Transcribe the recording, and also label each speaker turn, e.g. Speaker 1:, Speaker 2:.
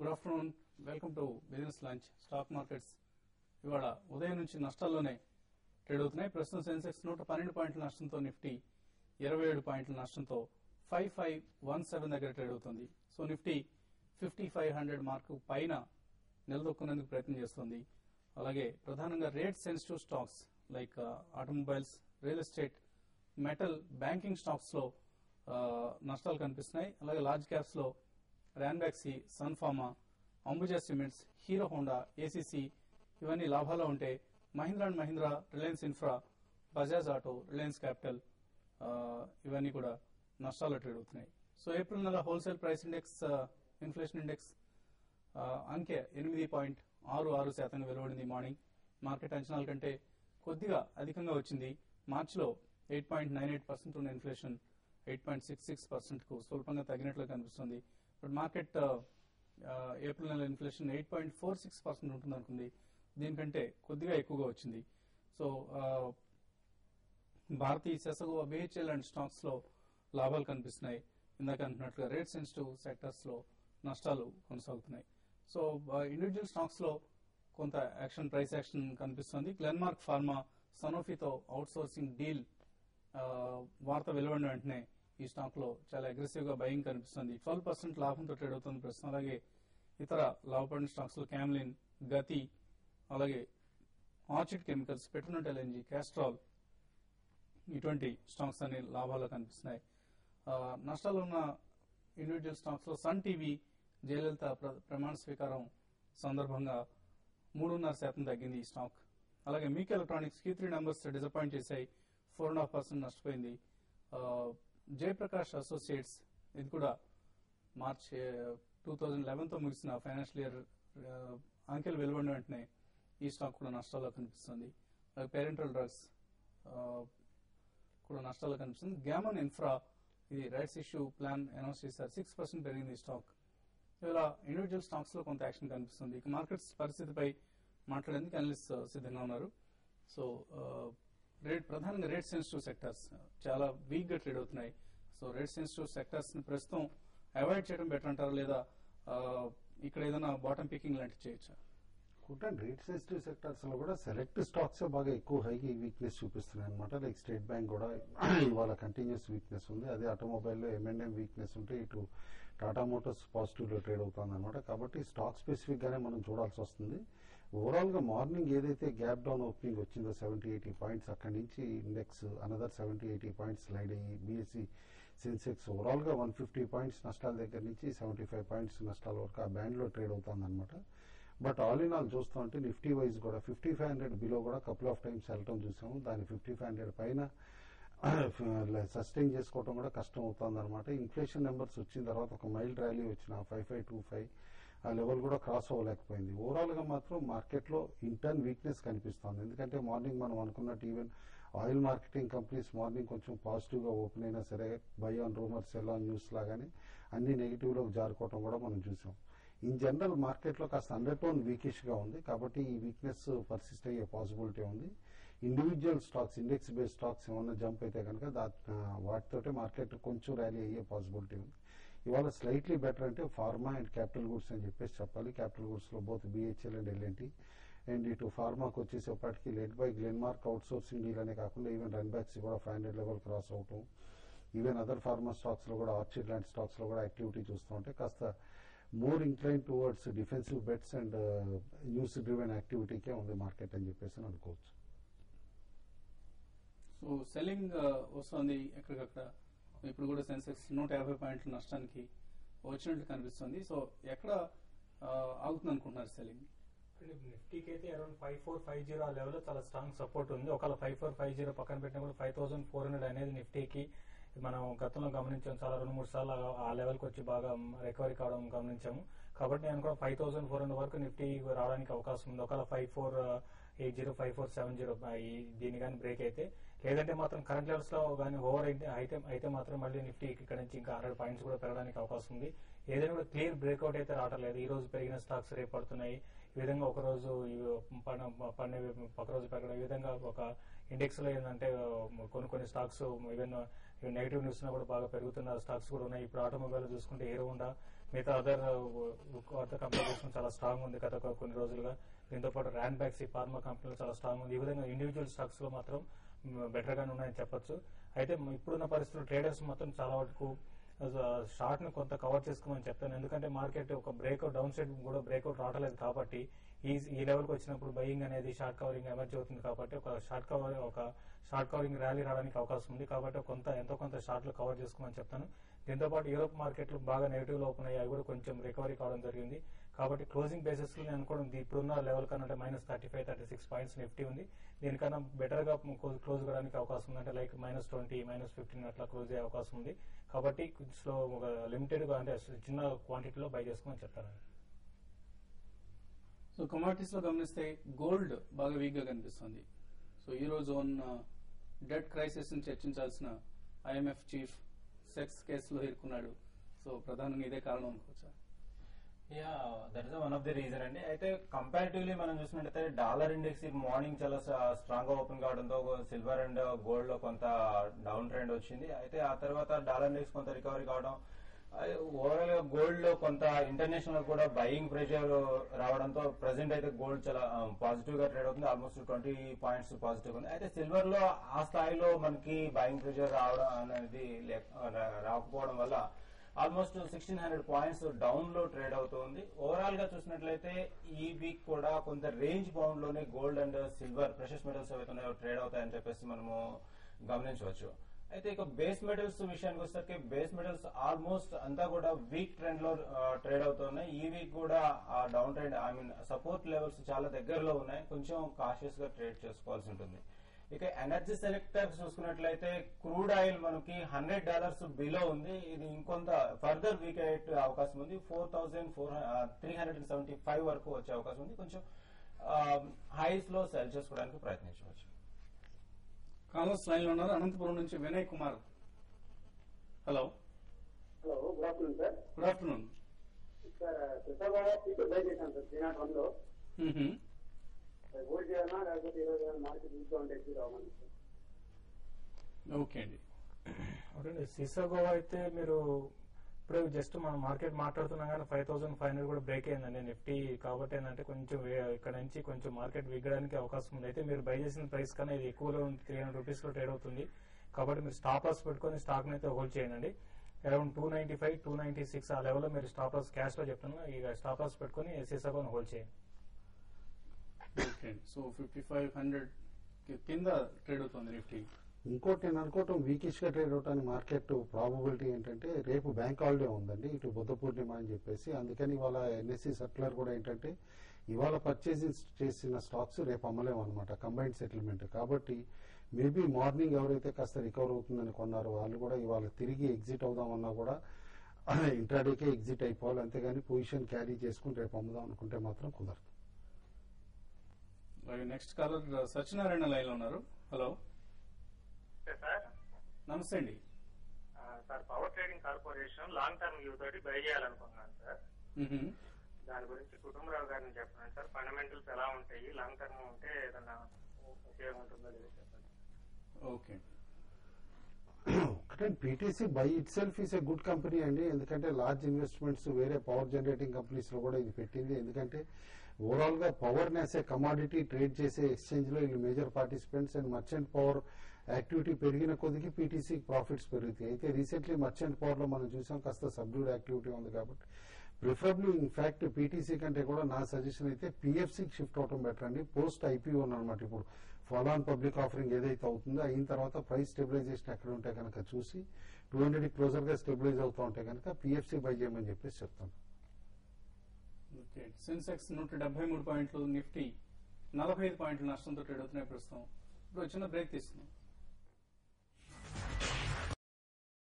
Speaker 1: Good afternoon welcome to business lunch stock markets ఇవాళ ఉదయం నుంచి నష్టాల్లోనే ట్రేడ్ అవుతున్నాయి ప్రస్తుతం సెన్సెక్స్ నూట పన్నెండు పాయింట్ల నష్టంతో నిఫ్టీ ఇరవై ఏడు పాయింట్ల నష్టంతో ఫైవ్ ఫైవ్ వన్ సెవెన్ దగ్గర ట్రేడ్ అవుతుంది so nifty fifty five hundred మార్కు పైన నిలదొక్కునేందుకు ప్రయత్నం చేస్తుంది అలాగే ప్రధానంగా rate sensitive stocks like automobiles real estate metal banking stocks లో ఆ, నష్టాలు కనిపిస్తున్నాయి అలాగే లార్జ్ క్యాప్స్ లో Ranbaxy Sun Pharma Ambuja cements Hero Honda ACC ఇవన్నీ లాభాల్లో ఉంటే Mahindra and Mahindra Reliance infra Bajaj auto Reliance capital ఆ, ఇవన్నీ కూడా నష్టాల్లో ట్రేడ్ అవుతున్నాయి సో ఏప్రిల్ నెల wholesale price index inflation index ఆ, అంకె ఎనిమిది పాయింట్ ఆరు ఆరు శాతంగా వెలువడింది మార్నింగ్ మార్కెట్ అంచనాల కంటే కొద్దిగా అధికంగా వచ్చింది మార్చిలో eight point nine eight percent ఉన్న inflation eight point six six percent కు స్వల్పంగా తగ్గినట్లు కనిపిస్తుంది బట్ మార్కెట్ ఏప్రిల్ నెల inflation eight point four six percent ఉంటుంది అనుకుంది దీనికంటే కొద్దిగా ఎక్కువగా వచ్చింది సో భారతీయ సెసగు బిహెచ్ఎల్ అండ్ స్టాక్స్ లో లాభాలు కనిపిస్తున్నాయి ఇందాక అంటున్నట్లుగా రేట్ సెన్సిటివ్ సెక్టర్స్ లో నష్టాలు కొనసాగుతున్నాయి సో ఇండివిజువల్ స్టాక్స్ లో కొంత యాక్షన్ ప్రైస్ యాక్షన్ కనిపిస్తుంది గ్లెన్మార్క్ ఫార్మా సనోఫీతో అవుట్ సోర్సింగ్ డీల్ వార్త వెలువడిన వెంటనే ఈ స్టాక్ లో చాలా అగ్రెసివ్ గా బయింగ్ కనిపిస్తుంది ట్వెల్వ్ పర్సెంట్ లాభంతో ట్రేడ్ అవుతుంది ప్రస్తుతం అలాగే ఇతర లాభపడిన స్టాక్స్ లో క్యామ్లిన్ గతి అలాగే Orchid chemicals Petronet LNG Castrol ఇటువంటి స్టాక్స్ అనే లాభాలు కనిపిస్తున్నాయి ఆ, నష్టాలు ఉన్న ఇండివిజువల్ స్టాక్స్ లో సన్ టీవీ జయలలిత ప్ర- ప్రమాణ స్వీకారం సందర్భంగా మూడున్నర శాతం తగ్గింది ఈ స్టాక్ అలాగే MIC electronics Q three numbers disappoint చేశాయి ఫోర్ అండ్ హాఫ్ పర్సెంట్ నష్టపోయింది ఆ, జయప్రకాష్ అసోసియేట్స్ ఇది కూడా మార్చ్ టూ థౌజండ్ లెవెన్ తో ముగిసిన ఫైనాన్షియల్ ఇయర్ అంకెలు వెలువడిన వెంటనే ఈ స్టాక్ కూడా నష్టాల్లో కనిపిస్తుంది అలాగే పేరెంటల్ డ్రగ్స్ కూడా నష్టాలు కనిపిస్తుంది గ్యామన్ ఇన్ఫ్రా ఇది రైట్స్ ఇష్యూ ప్లాన్ అనౌన్స్ చేశారు సిక్స్ పర్సెంట్ పెరిగింది ఈ స్టాక్ ఇలా ఇండివిజువల్ స్టాక్స్ లో కొంత యాక్షన్ కనిపిస్తుంది ఇక మార్కెట్స్ పరిస్థితిపై మాట్లాడేందుకు అనలిస్ట్ సిద్ధంగా ఉన్నారు సో రేట్ ప్రధానంగా రేట్ సెన్సిటివ్ సెక్టర్స్ చాలా వీక్ గా ట్రేడ్ అవుతున్నాయి సో రేట్ సెన్సిటివ్ సెక్టర్స్ ని ప్రస్తుతం అవాయిడ్ చేయడం బెటర్ అంటారా లేదా ఆ, ఇక్కడ ఏదైనా బాటమ్ పికింగ్ లాంటివి చేయొచ్చా
Speaker 2: కుటన్ రేట్ సెన్సిటివ్ సెక్టర్స్ లో కూడా సెలెక్ట్ స్టాక్స్ బాగా ఎక్కువ హై వీక్నెస్ చూపిస్తున్నాయి అనమాట లైక్ స్టేట్ బ్యాంక్ కూడా ఇవాళ కంటిన్యూస్ వీక్నెస్ ఉంది అదే ఆటోమొబైల్ లో ఎంఎన్ఎం వీక్నెస్ ఉంటే ఇటు టాటా మోటార్స్ పాజిటివ్ లో ట్రేడ్ అవుతుంది అనమాట కాబట్టి స్టాక్ స్పెసిఫిక్ గానే మనం చూడాల్సి వస్తుంది ఓవరాల్ గా మార్నింగ్ ఏదైతే గ్యాప్ డౌన్ ఓపెనింగ్ వచ్చిందో సెవెంటీ ఎయిటీ పాయింట్స్ అక్కడి నుంచి index another seventy eighty points slide అయ్యి బీఎస్సీ సెన్సెక్స్ ఓవరాల్ గా వన్ ఫిఫ్టీ పాయింట్స్ నష్టాల దగ్గర నుంచి సెవెంటీ ఫైవ్ పాయింట్స్ నష్టాల వరకు ఆ బ్యాండ్ లో ట్రేడ్ అవుతుంది అనమాట బట్ ఆల్ ఇన్ ఆల్ చూస్తూ ఉంటే నిఫ్టీ వైజ్ కూడా ఫిఫ్టీ ఫైవ్ హండ్రెడ్ బిలో కూడా కపుల్ ఆఫ్ టైమ్స్ వెళ్ళటం చూసాము దాని ఫిఫ్టీ ఫైవ్ హండ్రెడ్ పైన సస్టైన్ చేసుకోవడం కూడా కష్టం అవుతుంది అనమాట ఇన్ఫ్లేషన్ నెంబర్స్ వచ్చిన తర్వాత ఒక మైల్డ్ ర్యాలీ వచ్చిన ఫైవ్ ఫైవ్ టూ ఫైవ్ ఆ లెవెల్ కూడా క్రాస్ అవ్వలేకపోయింది ఓవరాల్ గా మాత్రం మార్కెట్ లో ఇంటర్న్ వీక్నెస్ కనిపిస్తోంది ఎందుకంటే మార్నింగ్ మనం అనుకున్నట్టు even oil marketing companies morning కొంచెం పాజిటివ్ గా ఓపెన్ అయినా సరే బై ఆన్ రూమర్స్ ఎలా న్యూస్ లాగానే అన్ని నెగిటివ్ లోకి జారుకోవడం కూడా మనం చూసాం ఇన్ జనరల్ మార్కెట్ లో కాస్త అండర్ టోన్ వీకిష్ గా ఉంది కాబట్టి ఈ వీక్నెస్ పర్సిస్ట్ అయ్యే పాసిబిలిటీ ఉంది individual stocks index based stocks ఏమన్నా జంప్ అయితే కనుక దా- ఆ, వాటితోటే మార్కెట్ కొంచెం ర్యాలీ అయ్యే పాసిబిలిటీ ఉంది ఇవాళ స్లైట్లీ బెటర్ అంటే ఫార్మా అండ్ క్యాపిటల్ గుడ్స్ అని చెప్పేసి చెప్పాలి క్యాపిటల్ గుడ్స్ లో both BHEL and L&T and ఇటు ఫార్మాకి వచ్చేసేపటికి led by Glenmark out sourcing deal అనే కాకుండా ఈవెన్ రన్ బ్యాక్స్ కూడా ఫైవ్ హండ్రెడ్ లెవెల్ క్రాస్ అవటం ఈవెన్ అదర్ ఫార్మా స్టాక్స్ లో కూడా ఆర్చిడ్ లాంటి స్టాక్స్ లో కూడా యాక్టివిటీ చూస్తూ ఉంటే కాస్త more incline towards defensive bets and news driven యాక్టివిటీకే ఉంది మార్కెట్ అని చెప్పేసి అని అనుకోవచ్చు
Speaker 1: సో సెల్లింగ్ వస్తుంది ఎక్కడికక్కడ ఇప్పుడు కూడా సెన్సెక్స్ నూట యాభై పాయింట్ల నష్టానికి వచ్చినట్లు కనిపిస్తుంది సో ఎక్కడ ఆ, ఆగుతుంది అనుకుంటున్నారు సెల్లింగ్
Speaker 3: నిఫ్టీకి అయితే around five four five zero ఆ లెవెల్ లో చాలా స్ట్రాంగ్ సపోర్ట్ ఉంది ఒకవేళ ఫైవ్ ఫోర్ ఫైవ్ జీరో పక్కన పెట్టినా కూడా ఫైవ్ థౌసండ్ ఫోర్ హండ్రెడ్ అనేది నిఫ్టీకి మనం గతంలో గమనించాం చాలా రెండు మూడు సార్లు ఆ- ఆ లెవెల్ కి వచ్చి బాగా రికవరీ కావడం గమనించాము కాబట్టి నేను కూడా ఫైవ్ థౌసండ్ ఫోర్ హండ్రెడ్ వరకు నిఫ్టీ రావడానికి అవకాశం ఉంది ఒకవేళ five four eight zero five four seven zero దీని కానీ బ్రేక్ అయితే లేదంటే మాత్రం కరెంట్ లెవెల్స్ లో కానీ ఓవర్ అయితే అయితే అయితే మాత్రం మళ్ళీ నిఫ్టీ ఇక్కడ నుంచి ఇంకా హండ్రెడ్ పాయింట్స్ కూడా పెరగడానికి అవకాశం ఉంది ఏదైనా కూడా క్లియర్ బ్రేక్అవుట్ అయితే రావటం లేదు ఈ రోజు పెరిగిన స్టాక్స్ రేపు పడుతున్నాయి ఈ విధంగా ఒక రోజు ఇవి పడిన- పడినవి పక్క రోజు పెరగడం ఈ విధంగా ఒక ఇండెక్స్ లో ఏంటంటే కొన్ని కొన్ని స్టాక్స్ ఈవెన్ నెగిటివ్ న్యూస్ కూడా బాగా పెరుగుతున్న స్టాక్స్ కూడా ఉన్నాయి ఇప్పుడు ఆటోమొబైల్ చూసుకుంటే హీరో హోండా మిగతా అదర్ వాటితో కంపేర్ చేసుకుని చాలా స్ట్రాంగ్ ఉంది గత కొ- కొన్ని రోజులుగా దీంతో పాటు ర్యాన్ బ్యాక్స్ ఈ ఫార్మా కంపెనీలు చాలా స్ట్రాంగ్ ఉంది ఈ విధంగా ఇండివిజువల్ స్టాక్స్ లో మాత్రం బెటర్ గానే ఉన్నాయని చెప్పొచ్చు అయితే మ- ఇప్పుడున్న పరిస్థితుల్లో ట్రేడర్స్ మాత్రం చాలా వరకు షార్ట్ ని కొంత కవర్ చేసుకోమని చెప్తాను ఎందుకంటే మార్కెట్ ఒక బ్రేక్అవుట్ డౌన్ సైడ్ కూడా బ్రేక్అవుట్ రావట్లేదు కాబట్టి ఈ ఈ లెవెల్కి వచ్చినప్పుడు బయింగ్ అనేది షార్ట్ కవరింగ్ ఎమర్జీ అవుతుంది కాబట్టి ఒక షార్ట్ కవర్ ఒక షార్ట్ కవరింగ్ ర్యాలీ రావడానికి అవకాశం ఉంది కాబట్టి కొంత ఎంతో కొంత షార్ట్లు కవర్ చేసుకోమని చెప్తాను దీంతో పాటు యూరోప్ మార్కెట్లు బాగా నెగిటివ్ లో ఓపెన్ అయ్యాయి అవి కూడా కొంచెం రికవరీ కావడం జరిగింది కాబట్టి క్లోజింగ్ బేసిస్ లో నేను అనుకోవడం ఇది ఇప్పుడున్న లెవెల్ కన్నా అంటే minus thirty five thirty six points Nifty ఉంది దీనికన్నా బెటర్ గా క్లోజ్ కావడానికి అవకాశం ఉంది అంటే like minus twenty minus fifteen అట్లా క్లోజ్ అయ్యే అవకాశం ఉంది కాబట్టి స్లో ఒక లిమిటెడ్ గా అంటే చిన్న క్వాంటిటీలో బై చేసుకోమని చెప్తాను
Speaker 1: సో కమాడిటీస్ లో గమనిస్తే గోల్డ్ బాగా వీక్ గా కనిపిస్తుంది సో ఈ రోజు ఉన్న డెట్ క్రైసిస్ ని చర్చించాల్సిన ఐఎంఎఫ్ చీఫ్ సెక్స్ కేసులో ఇరుక్కున్నాడు సో ప్రధానంగా ఇదే కారణం అనుకోవచ్చా
Speaker 4: yeah that is one of the reason అండి అయితే కంపారిటివ్లీ మనం చూసినట్టయితే డాలర్ ఇండెక్స్ మార్నింగ్ చాలా స్ట్రాంగ్ గా ఓపెన్ కావడంతో సిల్వర్ అండ్ గోల్డ్ లో కొంత డౌన్ ట్రెండ్ వచ్చింది అయితే ఆ తర్వాత డాలర్ ఇండెక్స్ కొంత రికవరీ కావడం ఓవరాల్ గా గోల్డ్ లో కొంత ఇంటర్నేషనల్ కూడా బయింగ్ ప్రెషర్ రావడంతో ప్రెసెంట్ అయితే గోల్డ్ చాలా పాజిటివ్ గా ట్రేడ్ అవుతుంది ఆల్మోస్ట్ ట్వంటీ పాయింట్స్ పాజిటివ్ ఉంది అయితే సిల్వర్ లో ఆ స్థాయిలో మనకి బయింగ్ ప్రెషర్ రావడం అనేది లేక- రా- రాకపోవడం వల్ల almost sixteen hundred points down లో ట్రేడ్ అవుతుంది ఓవరాల్ గా చూసినట్లయితే ఈ వీక్ కూడా కొంత రేంజ్ బౌండ్ లోనే gold and silver precious metals ఏవైతే ఉన్నాయో ట్రేడ్ అవుతాయని చెప్పేసి మనము గమనించవచ్చు అయితే ఇక బేస్ మెటల్స్ విషయానికి వచ్చేసరికి బేస్ మెటల్స్ ఆల్మోస్ట్ అంతా కూడా వీక్ ట్రెండ్ లో ట్రేడ్ అవుతున్నాయి ఈ వీక్ కూడా ఆ down trend I mean support levels చాలా దగ్గరలో ఉన్నాయి కొంచెం కాషియస్ గా ట్రేడ్ చేసుకోవాల్సి ఉంటుంది ఇక ఎనర్జీ సెలెక్టర్ చూసుకున్నట్లయితే క్రూడ్ ఆయిల్ మనకి హండ్రెడ్ డాలర్స్ బిలో ఉంది ఇది ఇంకొంత ఫర్దర్ వీక్ అయ్యే అవకాశం ఉంది four thousand four three hundred and seventy five వరకు వచ్చే అవకాశం ఉంది కొంచెం హైస్ లో సెల్ చేసుకోవడానికి ప్రయత్నించవచ్చు
Speaker 1: కామర్స్ లైన్ లో ఉన్నారు అనంతపురం నుంచి Vinay Kumar hello
Speaker 5: hello good afternoon sir
Speaker 1: good afternoon
Speaker 5: sir Krishnababu సీట్ బై చేశాను సార్ త్రీ నాట్ వన్ లో హోల్డ్ చేయాలన్నా లేకపోతే ఈ రోజు మార్కెట్ తీసుకోవాలంటే ఎక్కువ రావాలి సార్
Speaker 1: ఓకే అండి
Speaker 3: అవునండి సిసాగో అయితే మీరు ఇప్పుడు జస్ట్ మనం మార్కెట్ మాట్లాడుతున్నాం కానీ ఫైవ్ థౌసండ్ ఫైవ్ హండ్రెడ్ కూడా బ్రేక్ అయిందండి నిఫ్టీ కాబట్టి ఏంటంటే కొంచెం వే- ఇక్కడ నుంచి కొంచెం మార్కెట్ విగ్గడానికి అవకాశం ఉంది అయితే మీరు బై చేసిన ప్రైస్ కన్నా ఇది ఎక్కువలో త్రీ హండ్రెడ్ రూపీస్ లో ట్రేడ్ అవుతుంది కాబట్టి మీరు స్టాప్ లాస్ పెట్టుకొని స్టాక్ అయితే హోల్డ్ చేయండి around two ninety five two ninety six ఆ లెవెల్లో మీరు స్టాప్ లాస్ క్యాష్ లో చెప్తాను ఇక స్టాప్ లాస్ పెట్టుకొని సిసాగోని హోల్డ్ చేయండి
Speaker 1: ఓకే అండి సో ఫిఫ్టీ ఫైవ్ హండ్రెడ్ కింద ట్రేడ్ అవుతుంది నిఫ్టీ
Speaker 2: ఇంకోటి నేను అనుకోవటం వీకిష్ గా ట్రేడ్ అవటానికి మార్కెట్ ప్రాబబిలిటీ ఏంటంటే రేపు బ్యాంక్ హాలిడే ఉందండి ఇటు బుద్ధ పూర్ణిమ అని చెప్పేసి అందుకని ఇవాళ ఎన్ఎస్సి సర్క్యులర్ కూడా ఏంటంటే ఇవాళ పర్చేసింగ్ చేసిన స్టాక్స్ రేపు అమ్మలేము అనమాట కంబైన్డ్ సెటిల్మెంట్ కాబట్టి మేబీ మార్నింగ్ ఎవరైతే కాస్త రికవర్ అవుతుందని కొన్నారో వాళ్ళు కూడా ఇవాళ తిరిగి ఎగ్జిట్ అవుదామన్నా కూడా ఇంట్రాడేకే ఎగ్జిట్ అయిపోవాలి అంతేగాని పొజిషన్ క్యారీ చేసుకుని రేపు అమ్ముదాం అనుకుంటే మాత్రం కుదరదు
Speaker 1: అలాగే నెక్స్ట్ కాలర్ సత్యనారాయణ లైన్ లో ఉన్నారు హలో
Speaker 5: సార్
Speaker 1: నమస్తే అండి
Speaker 5: sir power trading corporation long term view తోటి బై చేయాలనుకున్నాను సార్
Speaker 1: మ్మ్.
Speaker 5: దాని గురించి కుటుంబరావు గారిని చెప్పండి సార్ ఫండమెంటల్స్ ఎలా ఉంటాయి లాంగ్ టర్మ్ ఉంటే ఏదన్నా ఉపయోగం ఉంటుందో లేదో చెప్పండి
Speaker 1: ఓకే
Speaker 2: ఒకటే PTC by it self is a good company అండి ఎందుకంటే లార్జ్ ఇన్వెస్ట్మెంట్స్ వేరే పవర్ జనరేటింగ్ కంపెనీస్ లో కూడా ఇది పెట్టింది ఎందుకంటే ఓవరాల్ గా పవర్ నేసే కమాడిటీ ట్రేడ్ చేసే ఎక్స్చేంజ్ లో వీళ్ళు major participants and merchant power activity పెరిగిన కొద్దికి పీటీసీ ప్రాఫిట్స్ పెరుగుతాయి అయితే రీసెంట్లీ మర్చెంట్ పవర్ లో మనం చూసాం కాస్త సబ్డ్యూడ్ యాక్టివిటీ ఉంది కాబట్టి ప్రిఫరబ్లీ ఇన్ఫాక్ట్ పీటీసీ కంటే కూడా నా సజెషన్ అయితే పిఎఫ్సీకి షిఫ్ట్ అవడం బెటర్ అండి పోస్ట్ ఐపీఓ అనమాట ఇప్పుడు ఫాలో ఆన్ పబ్లిక్ ఆఫరింగ్ ఏదైతే అవుతుందో అయిన తర్వాత ప్రైస్ స్టెబిలైజేషన్ ఎక్కడ ఉంటే కనుక చూసి టూ హండ్రెడ్ క్లోజర్ గా స్టెబిలైజ్ అవుతూ ఉంటే కనుక పిఎఫ్సీ బై చేయమని చెప్పేసి చెప్తాను
Speaker 1: ఓకే సెన్సెక్స్ నూట డెబ్బై మూడు పాయింట్లు నిఫ్టీ నలభై ఐదు పాయింట్ల నష్టంతో ట్రేడ్ అవుతున్నాయి ప్రస్తుతం ఇప్పుడు చిన్న బ్రేక్ తీసుకున్నాం